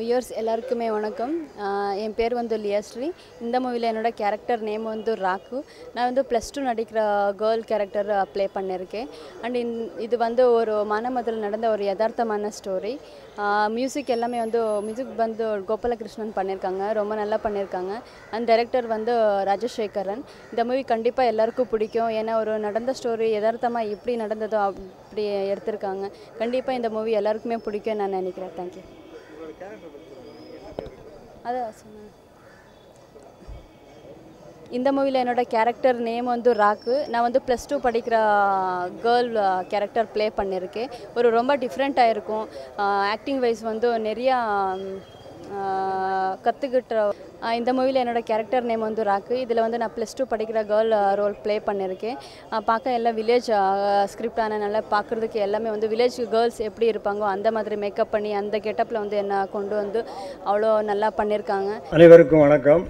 Viewers எல்லாருக்குமே வணக்கம் ஆஹ் என் பேர் வந்து லியாஸ்ரீ இந்த மூவியில் என்னோட கேரக்டர் நேம் வந்து ராக்கு நான் வந்து ப்ளஸ் டூ நடிக்கிற கேர்ள் கேரக்டர் ப்ளே பண்ணியிருக்கேன் அண்ட் இன் இது வந்து ஒரு மனமதில் நடந்த ஒரு யதார்த்தமான ஸ்டோரி மியூசிக் எல்லாமே வந்து மியூசிக் வந்து கோபாலகிருஷ்ணன் பண்ணியிருக்காங்க ரொம்ப நல்லா பண்ணியிருக்காங்க அண்ட் டைரக்டர் வந்து ராஜசேகரன் இந்த மூவி கண்டிப்பாக எல்லாருக்கும் பிடிக்கும் ஏன்னா ஒரு நடந்த ஸ்டோரி யதார்த்தமாக எப்படி நடந்ததோ அப்படி எடுத்திருக்காங்க கண்டிப்பாக இந்த மூவி எல்லாருக்குமே பிடிக்கும் நான் நினைக்கிறேன் தேங்க்யூ அதான் சொன்னேன் இந்த மூவியில் என்னோட கேரக்டர் நேம் வந்து ராக்கு நான் வந்து ப்ளஸ் டூ படிக்கிற கேர்ள் கேரக்டர் ப்ளே பண்ணியிருக்கேன் ஒரு ரொம்ப டிஃப்ரெண்ட்டாக இருக்கும் ஆக்டிங் வைஸ் வந்து நிறையா கற்றுக்கிட்ட இந்த மூவியில் என்னோட கேரக்டர் நேம் வந்து ராக்கு இதில் வந்து நான் ப்ளஸ் டூ படிக்கிற கேர்ள் ரோல் ப்ளே பண்ணியிருக்கேன் ஆஹ் பார்க்க எல்லாம் வில்லேஜ் ஸ்கிரிப்டான நல்லா பார்க்குறதுக்கு எல்லாமே வந்து வில்லேஜ் கேர்ள்ஸ் எப்படி இருப்பாங்கோ அந்த மாதிரி மேக்கப் பண்ணி அந்த கெட்டப்பில் வந்து என்ன கொண்டு வந்து அவ்வளோ நல்லா பண்ணியிருக்காங்க அனைவருக்கும் வணக்கம்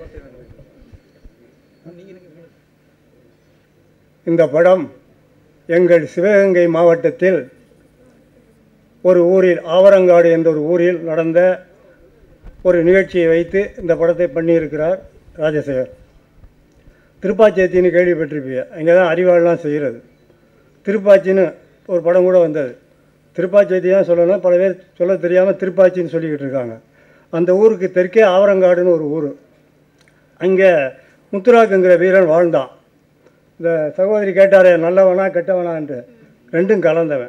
இந்த படம் எங்கள் சிவகங்கை மாவட்டத்தில் ஒரு ஊரில் ஆவரங்காடு என்ற ஒரு ஊரில் நடந்த ஒரு நிகழ்ச்சியை வைத்து இந்த படத்தை பண்ணியிருக்கிறார் ராஜசேகர் திருப்பாச்சேத்தின்னு கேள்விப்பட்டிருப்பீங்க அங்கே தான் அறிவாளெலாம் செய்கிறது திருப்பாச்சின்னு ஒரு படம் கூட வந்தது திருப்பாச்சேத்தி தான் சொல்லணும் பல பேர் சொல்ல தெரியாமல் திருப்பாச்சின்னு சொல்லிக்கிட்டு இருக்காங்க அந்த ஊருக்கு தெற்கே ஆவரங்காடுன்னு ஒரு ஊர் அங்கே முத்துராக்குங்கிற வீரன் வாழ்ந்தான் இந்த சகோதரி கேட்டாரே நல்லவனா கெட்டவனான்ட்டு ரெண்டும் கலந்தவன்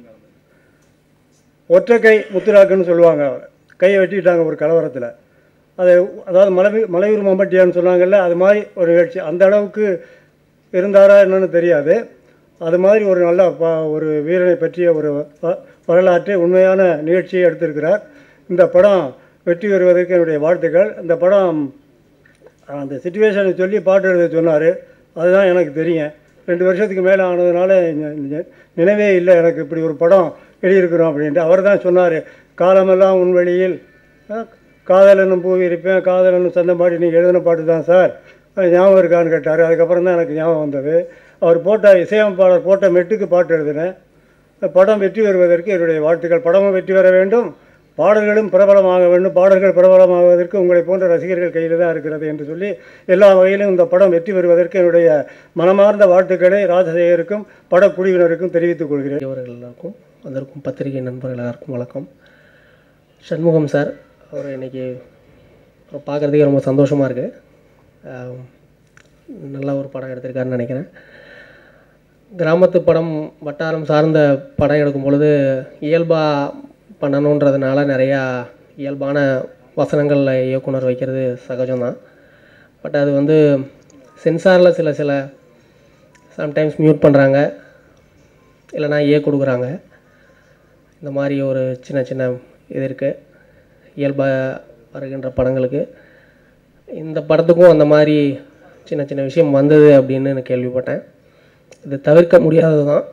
ஒற்றைக்கை முத்துராக்குன்னு சொல்லுவாங்க அவரை. கையை வெட்டிட்டாங்க ஒரு கலவரத்தில் அது அதாவது மலை மலையூர் மம்பட்டியான்னு சொன்னாங்கல்ல அது மாதிரி ஒரு நிகழ்ச்சி அந்த அளவுக்கு இருந்தாரா என்னன்னு தெரியாது அது மாதிரி ஒரு நல்ல ப ஒரு வீரனை பற்றிய ஒரு வ- வரலாற்றை உண்மையான நிகழ்ச்சியை எடுத்திருக்கிறார் இந்த படம் வெற்றி பெறுவதற்கு என்னுடைய வாழ்த்துக்கள் இந்த படம் அந்த சுச்சுவேஷனை சொல்லி பாட்டு எழுத சொன்னார் அதுதான் எனக்கு தெரியும் ரெண்டு வருஷத்துக்கு மேலே ஆனதுனால நி- நி- நினைவே இல்லை எனக்கு இப்படி ஒரு படம் எழுதியிருக்கிறோம் அப்படின்ட்டு அவர் தான் சொன்னார் காலமெல்லாம் உன் வழியில் அஹ், காதலனும் பூவி இருப்பேன் காதலனும் சந்தம் பாடி நீங்கள் எழுதின பாட்டு தான் சார் அது ஞாபகம் இருக்கான்னு கேட்டார் அதுக்கப்புறம் தான் எனக்கு ஞாபகம் வந்தது அவர் போட்ட இசையமைப்பாளர் போட்ட மெட்டுக்கு பாட்டு எழுதினேன் இந்த படம் வெற்றி பெறுவதற்கு என்னுடைய வாழ்த்துக்கள் படமும் வெற்றி பெற வேண்டும் பாடல்களும் பிரபலமாக வேண்டும் பாடல்கள் பிரபலமாவதற்கு உங்களை போன்ற ரசிகர்கள் கையில் தான் இருக்கிறது என்று சொல்லி எல்லா வகையிலும் இந்த படம் வெற்றி பெறுவதற்கு என்னுடைய மனமார்ந்த வாழ்த்துக்களை ராஜசேகருக்கும் படக்குழுவினருக்கும் தெரிவித்துக் கொள்கிறேன் பெரியவர்கள் எல்லாருக்கும் வந்திருக்கும் பத்திரிகை நண்பர்கள் எல்லாருக்கும் வணக்கம் சண்முகம் சார் அவர் இன்னைக்கு பார்க்குறதுக்கே ரொம்ப சந்தோஷமாக இருக்குது நல்ல ஒரு படம் எடுத்திருக்காருன்னு நினைக்கிறேன் கிராமத்து படம் வட்டாரம் சார்ந்த படம் எடுக்கும் பொழுது இயல்பாக பண்ணணுன்றதுனால நிறையா இயல்பான வசனங்களில் இயக்குனர் வைக்கிறது சகஜம்தான் பட் அது வந்து சென்சாரில் சில சில சம்டைம்ஸ் மியூட் பண்ணுறாங்க இல்லைனா ஏ கொடுக்குறாங்க இந்த மாதிரி ஒரு சின்ன சின்ன இது இருக்குது இயல்பாக வருகின்ற படங்களுக்கு இந்த படத்துக்கும் அந்த மாதிரி சின்ன சின்ன விஷயம் வந்தது அப்படின்னு நான் கேள்விப்பட்டேன் இது தவிர்க்க முடியாதது தான்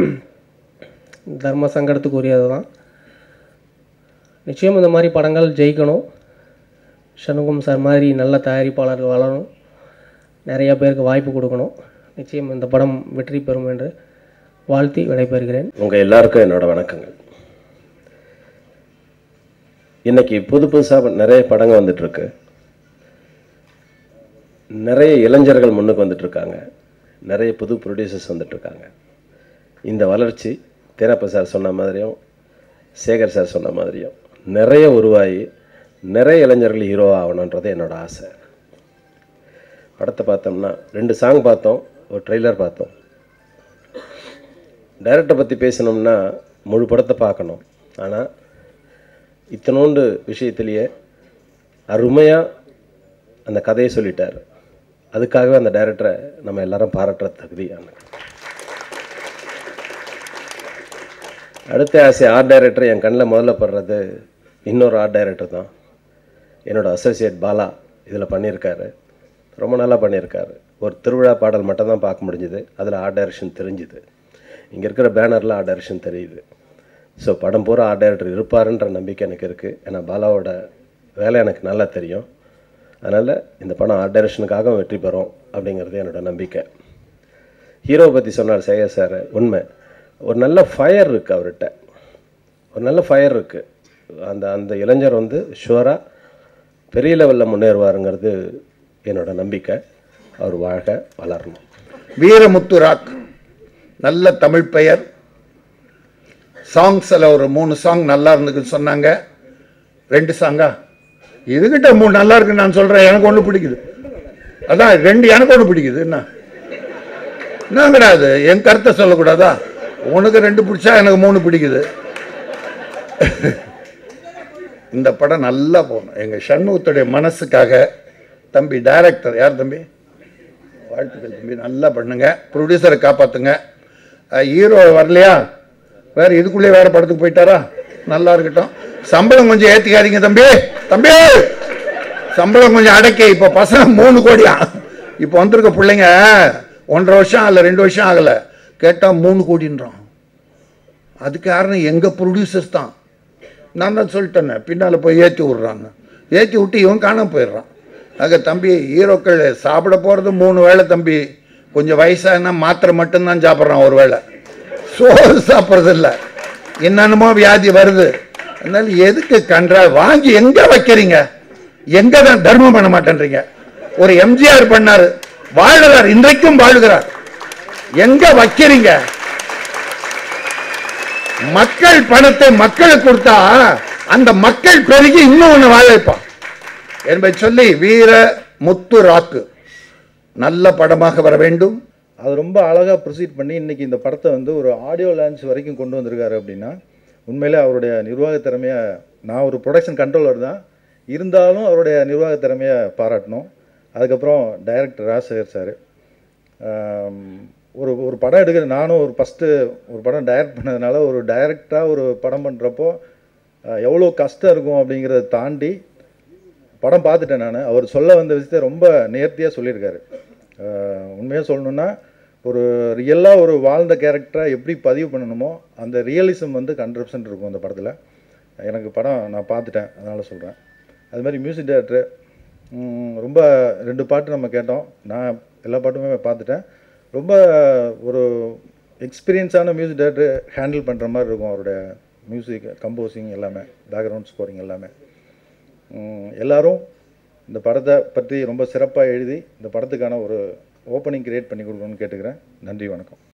தர்ம சங்கடத்துக்கு உரியது தான் நிச்சயம் இந்த மாதிரி படங்கள் ஜெயிக்கணும் சண்முகம் சார் மாதிரி நல்ல தயாரிப்பாளர்கள் வளரணும் நிறைய பேருக்கு வாய்ப்பு கொடுக்கணும் நிச்சயம் இந்த படம் வெற்றி பெறும் என்று வாழ்த்தி விடைபெறுகிறேன் உங்கள் எல்லாருக்கும் என்னோட வணக்கங்கள் இன்னைக்கு புது புதுசாக நிறைய படங்கள் வந்துட்டுருக்கு நிறைய இளைஞர்கள் முன்னுக்கு வந்துட்டுருக்காங்க நிறைய புது ப்ரொடியூசர்ஸ் வந்துட்டுருக்காங்க இந்த வளர்ச்சி தேனப்ப சார் சொன்ன மாதிரியும் சேகர் சார் சொன்ன மாதிரியும் நிறைய உருவாகி நிறைய இளைஞர்கள் ஹீரோ ஆகணுன்றது என்னோட ஆசை படத்தை பார்த்தோம்னா ரெண்டு சாங் பார்த்தோம் ஒரு ட்ரெய்லர் பார்த்தோம் டைரக்டரை பற்றி பேசணும்னா முழு படத்தை பார்க்கணும் ஆனால் இத்தனோண்டு விஷயத்திலேயே அருமையாக அந்த கதையை சொல்லிட்டார் அதுக்காகவே அந்த டைரக்டரை நம்ம எல்லாரும் பாராட்டுற தகுதியான அடுத்த ஆசை ஆர்ட் டைரக்டர் என் கண்ணில் முதல்ல படுறது இன்னொரு ஆர்ட் டைரக்டர் தான் என்னோட அசோசியேட் பாலா இதில் பண்ணியிருக்காரு ரொம்ப நல்லா பண்ணியிருக்காரு ஒரு திருவிழா பாடல் மட்டும் தான் பார்க்க முடிஞ்சுது அதில் ஆர்ட் டைரக்ஷன் தெரிஞ்சுது இங்கே இருக்கிற பேனரில் ஆர்ட் டைரக்ஷன் தெரியுது ஸோ படம் பூரா ஆர்ட் டைரக்டர் இருப்பாருன்ற நம்பிக்கை எனக்கு இருக்குது ஏன்னா பாலாவோட வேலை எனக்கு நல்லா தெரியும் அதனால் இந்த படம் ஆர்ட் டைரக்ஷனுக்காக வெற்றி பெறும் அப்படிங்கிறது என்னோட நம்பிக்கை ஹீரோவை பற்றி சொன்னார் சேகர் சார் உண்மை ஒரு நல்ல ஃபயர் இருக்குது அவர்கிட்ட ஒரு நல்ல ஃபயர் இருக்குது அந்த அந்த இளைஞர் வந்து ஷுவராக பெரிய லெவலில் முன்னேறுவாருங்கிறது என்னோட நம்பிக்கை அவர் வாழ்க வளரணும் வீரமுத்து ராக் நல்ல தமிழ் பெயர் சாங்ஸில் ஒரு மூணு சாங் நல்லா இருந்துக்குன்னு சொன்னாங்க ரெண்டு சாங்கா இதுகிட்ட மூணு நல்லா இருக்குன்னு நான் சொல்கிறேன் எனக்கு ஒன்று பிடிக்குது அதான் ரெண்டு எனக்கு ஒன்று பிடிக்குது என்ன என்ன கிடையாது என் கருத்தை சொல்லக்கூடாதா உனக்கு ரெண்டு பிடிச்சா எனக்கு மூணு பிடிக்குது இந்த படம் நல்லா போகணும் எங்கள் சண்முகத்துடைய மனசுக்காக தம்பி டைரக்டர் யார் தம்பி வாழ்த்துக்கள் தம்பி நல்லா பண்ணுங்க ப்ரொடியூசரை காப்பாத்துங்க ஹீரோ வரலையா வேற இதுக்குள்ளே வேற படத்துக்கு போயிட்டாரா நல்லா இருக்கட்டும் சம்பளம் கொஞ்சம் ஏத்திக்காதீங்க தம்பி தம்பி சம்பளம் கொஞ்சம் அடைக்க இப்போ பசங்க மூணு கோடியா இப்போ வந்திருக்க பிள்ளைங்க ஒன்றரை வருஷம் ஆகல ரெண்டு வருஷம் ஆகல கேட்டால் மூணு கோடின்றான் அதுக்கு காரணம் எங்கள் ப்ரொடியூசர்ஸ் தான் நான் தான் சொல்லிட்டேனே பின்னால் போய் ஏற்றி விட்றாங்க ஏற்றி விட்டு இவன் காணாம போயிடுறான் ஆக தம்பி ஹீரோக்கள் சாப்பிட போகிறது மூணு வேளை தம்பி கொஞ்சம் வயசானா மாத்திரை மட்டும்தான் சாப்பிட்றான் ஒரு வேளை சோறு சாப்பிட்றது இல்லை என்னென்னமோ வியாதி வருது அதனால எதுக்கு கன்றா வாங்கி எங்கே வைக்கிறீங்க எங்கே தான் தர்மம் பண்ண மாட்டேன்றீங்க ஒரு எம்ஜிஆர் பண்ணாரு வாழுகிறார் இன்றைக்கும் வாழுகிறார் எங்க வைக்கிறீங்க மக்கள் பணத்தை மக்களுக்கு கொடுத்தா அந்த மக்கள் பெருகி இன்னும் ஒன்று வாழ வைப்பான் என்பதை சொல்லி வீர முத்து ராக்கு நல்ல படமாக வர வேண்டும் அது ரொம்ப அழகாக ப்ரொசீட் பண்ணி இன்னைக்கு இந்த படத்தை வந்து ஒரு ஆடியோ லான்ச் வரைக்கும் கொண்டு வந்திருக்காரு அப்படின்னா உண்மையிலே அவருடைய நிர்வாக திறமையை நான் ஒரு ப்ரொடக்ஷன் கண்ட்ரோலர் தான் இருந்தாலும் அவருடைய நிர்வாக திறமையை பாராட்டணும் அதுக்கப்புறம் டைரக்டர் ராஜசேகர் சார் ஒரு ஒரு படம் எடுக்கிற நானும் ஒரு ஃபஸ்ட்டு ஒரு படம் டைரக்ட் பண்ணதுனால ஒரு டைரக்டாக ஒரு படம் பண்ணுறப்போ எவ்வளோ கஷ்டம் இருக்கும் அப்படிங்கிறத தாண்டி படம் பார்த்துட்டேன் நான் அவர் சொல்ல வந்த விஷயத்தை ரொம்ப நேர்த்தியாக சொல்லியிருக்காரு உண்மையாக சொல்லணுன்னா ஒரு ரியலாக ஒரு வாழ்ந்த கேரக்டரை எப்படி பதிவு பண்ணணுமோ அந்த ரியலிசம் வந்து ஹண்ட்ரட் இருக்கும் அந்த படத்தில் எனக்கு படம் நான் பார்த்துட்டேன் அதனால் சொல்கிறேன் அது மாதிரி மியூசிக் டேரக்டரு ரொம்ப ரெண்டு பாட்டு நம்ம கேட்டோம் நான் எல்லா பாட்டுமே பார்த்துட்டேன் ரொம்ப ஒரு எக்ஸ்பீரியன்ஸான மியூசிக் டேரக்டர் ஹேண்டில் பண்ணுற மாதிரி இருக்கும் அவருடைய மியூசிக் கம்போசிங் எல்லாமே பேக்ரவுண்ட் ஸ்கோரிங் எல்லாமே உம், எல்லாரும் இந்த படத்தை பற்றி ரொம்ப சிறப்பாக எழுதி இந்த படத்துக்கான ஒரு ஓப்பனிங் கிரியேட் பண்ணி கொடுக்கணும்னு கேட்டுக்கிறேன் நன்றி வணக்கம்